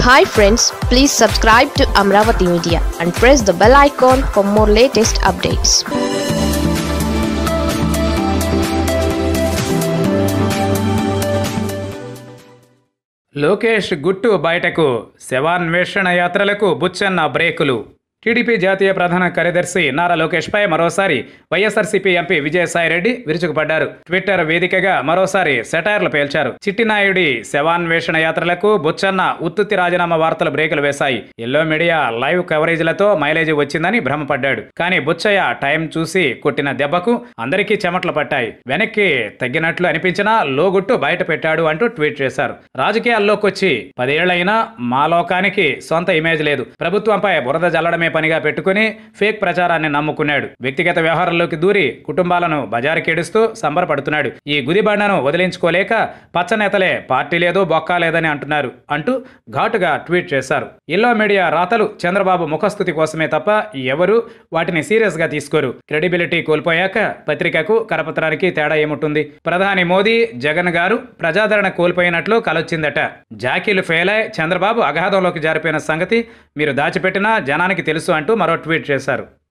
hi friends please subscribe to Amaravati media and press the bell icon for more latest updates Lokesh గుట్టు బయటకు శవాన్వేషణ యాత్రలకు బుచ్చన్న బ్రేకులు TDP జాతీయ ప్రధాన కార్యదర్శి నారా లోకేష్పై మరోసారి వైఎస్ఆర్సీపీ ఎంపీ విజయసాయిరెడ్డి విరుచుకుపడ్డారు ట్విట్టర్ వేదికగా మరోసారి సెటైర్లు పేల్చారు చిట్టినాయుడి శవాన్వేషణ యాత్రలకు బుచ్చన్న ఉత్తుత్తి రాజీనామా వార్తలు బ్రేకులు వేశాయి ఎల్లో మీడియా లైవ్ కవరేజ్లతో మైలేజ్ వచ్చిందని భ్రమపడ్డాడు కానీ బుచ్చయ్య టైం చూసి కొట్టిన దెబ్బకు అందరికీ చెమటలు పట్టాయి వెనక్కి తగ్గినట్లు అనిపించినా లోగుట్టు బయట పెట్టాడు అంటూ ట్వీట్ చేశారు రాజకీయాల్లోకొచ్చి పదేళ్లైనా మా లోకానికి సొంత ఇమేజ్ లేదు ప్రభుత్వంపై బురద జల్లడమే పనిగా పెట్టుకుని ఫేక్ ప్రచారాన్ని నమ్ముకున్నాడు వ్యక్తిగత వ్యవహారంలోకి దూరి కుటుంబాలను బజారుకేడుస్తూ సంబరపడుతున్నాడు ఈ గుదిబండను వదిలించుకోలేక పచ్చనేతలే పార్టీ లేదు బొక్క లేదని అంటున్నారు అంటూ ఘాటుగా ట్వీట్ చేశారు ఇల్లో మీడియా రాతలు చంద్రబాబు ముఖస్థుతి కోసమే తప్ప ఎవరు వాటిని సీరియస్ గా తీసుకోరు క్రెడిబిలిటీ కోల్పోయాక పత్రికకు కరపత్రానికి తేడా ఏముంటుంది ప్రధాని మోదీ జగన్ గారు ప్రజాదరణ కోల్పోయినట్లు కలొచ్చిందట జాకీలు ఫెయిల్ అయి చంద్రబాబు అగాధంలోకి జారిపోయిన సంగతి మీరు దాచిపెట్టినా జనానికి తెలుసు అంటూ మరో ట్వీట్ చేశారు